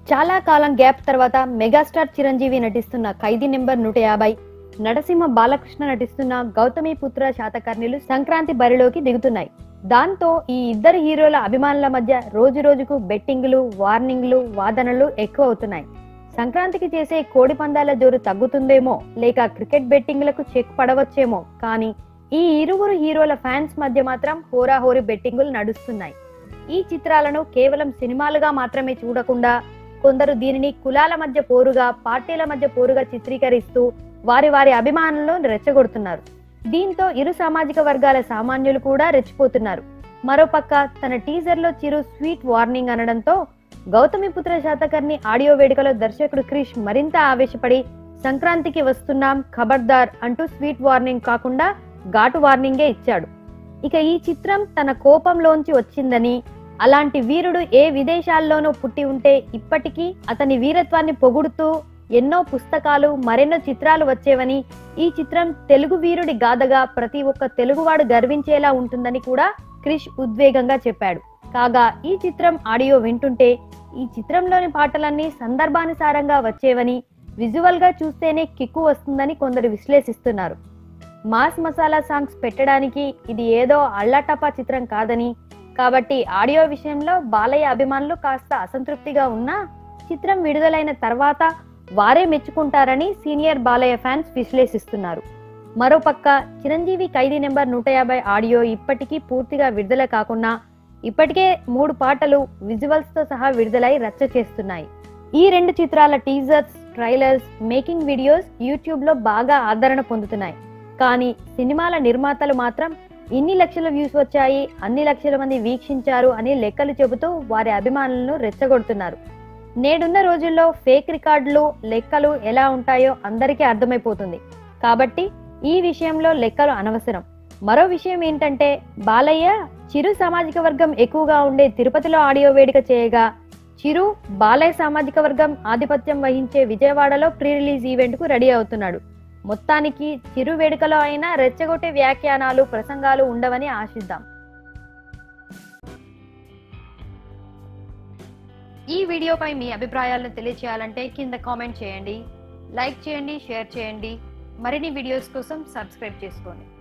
చాలా కాలం గ్యాప్ తర్వాత మెగాస్టార్ చిరంజీవి నటిస్తున్న ఖైదీ నెంబర్ నూట యాభై నరసింహ బాలకృష్ణ నటిస్తున్న గౌతమి పుత్ర శాతకర్ణిలు సంక్రాంతి బరిలోకి దిగుతున్నాయి దాంతో ఈ ఇద్దరు హీరోల అభిమానుల మధ్య రోజు రోజుకు బెట్టింగ్లు వార్నింగ్లు వాదనలు ఎక్కువ అవుతున్నాయి సంక్రాంతికి చేసే కోడి పందాల జోరు తగ్గుతుందేమో లేక క్రికెట్ బెట్టింగ్లకు చెక్ పడవచ్చేమో కానీ ఈ ఇరువురు హీరోల ఫ్యాన్స్ మధ్య మాత్రం హోరాహోరీ బెట్టింగులు నడుస్తున్నాయి ఈ చిత్రాలను కేవలం సినిమాలుగా మాత్రమే చూడకుండా కొందరు దీనిని కులాల మధ్య పోరుగా పార్టీల మధ్య పోరుగా చిత్రీకరిస్తూ వారి వారి అభిమానులను రెచ్చగొడుతున్నారు దీంతో ఇరు సామాజిక వర్గాల సామాన్యులు కూడా రెచ్చిపోతున్నారు మరోపక్క తన టీజర్ లో చిరు స్వీట్ వార్నింగ్ అనడంతో గౌతమిపుత్ర శాతకర్ణి ఆడియో వేడుకలో దర్శకుడు క్రిష్ మరింత ఆవేశపడి సంక్రాంతికి వస్తున్నాం ఖబర్దార్ అంటూ స్వీట్ వార్నింగ్ కాకుండా ఘాటు వార్నింగే ఇచ్చాడు ఇక ఈ చిత్రం తన కోపంలోంచి వచ్చిందని అలాంటి వీరుడు ఏ విదేశాల్లోనూ పుట్టి ఉంటే ఇప్పటికీ అతని వీరత్వాన్ని పొగుడుతూ ఎన్నో పుస్తకాలు మరెన్నో చిత్రాలు వచ్చేవని ఈ చిత్రం తెలుగు వీరుడి గాథగా ప్రతి ఒక్క తెలుగువాడు గర్వించేలా ఉంటుందని కూడా క్రిష్ ఉద్వేగంగా చెప్పాడు కాగా ఈ చిత్రం ఆడియో వింటుంటే ఈ చిత్రంలోని పాటలన్నీ సందర్భానుసారంగా వచ్చేవని విజువల్ గా చూస్తేనే కిక్కు వస్తుందని కొందరు విశ్లేషిస్తున్నారు మాస్ మసాలా సాంగ్స్ పెట్టడానికి ఇది ఏదో అళ్ళటపా చిత్రం కాదని కాబట్టి ఆడియో విషయంలో బాలయ్య అభిమానులు కాస్త అసంతృప్తిగా ఉన్నా చిత్రం విడుదలైన తర్వాత వారే మెచ్చుకుంటారని సీనియర్ బాలయ్య ఫ్యాన్స్ విశ్లేషిస్తున్నారు మరోపక్క చిరంజీవి ఖైదీ నెంబర్ నూట యాభై ఆడియో ఇప్పటికీ పూర్తిగా విడుదల కాకుండా ఇప్పటికే మూడు పాటలు విజువల్స్ తో సహా విడుదలై రచ్చ చేస్తున్నాయి ఈ రెండు చిత్రాల teasers trailers making videos YouTube లో బాగా ఆదరణ పొందుతున్నాయి కానీ సినిమాల నిర్మాతలు మాత్రం ఇన్ని లక్షల వ్యూస్ వచ్చాయి అన్ని లక్షల మంది వీక్షించారు అని లెక్కలు చెబుతూ వారి అభిమానులను రెచ్చగొడుతున్నారు నేడున్న రోజుల్లో ఫేక్ రికార్డులు లెక్కలు ఎలా ఉంటాయో అందరికీ అర్థమైపోతుంది కాబట్టి ఈ విషయంలో లెక్కలు అనవసరం మరో విషయం ఏంటంటే బాలయ్య చిరు సామాజిక వర్గం ఎక్కువగా ఉండే తిరుపతిలో ఆడియో వేడుక చేయగా చిరు బాలయ్య సామాజిక వర్గం ఆధిపత్యం వహించే విజయవాడలో ప్రీ రిలీజ్ ఈవెంట్ కు రెడీ అవుతున్నాడు మొత్తానికి చిరు వేడుకలో అయినా రెచ్చగొట్టే వ్యాఖ్యానాలు ప్రసంగాలు ఉండవని ఆశిద్దాం ఈ వీడియోపై మీ అభిప్రాయాలను తెలియచేయాలంటే కింద కామెంట్ చేయండి లైక్ చేయండి షేర్ చేయండి మరిన్ని వీడియోస్ కోసం సబ్స్క్రైబ్ చేసుకోండి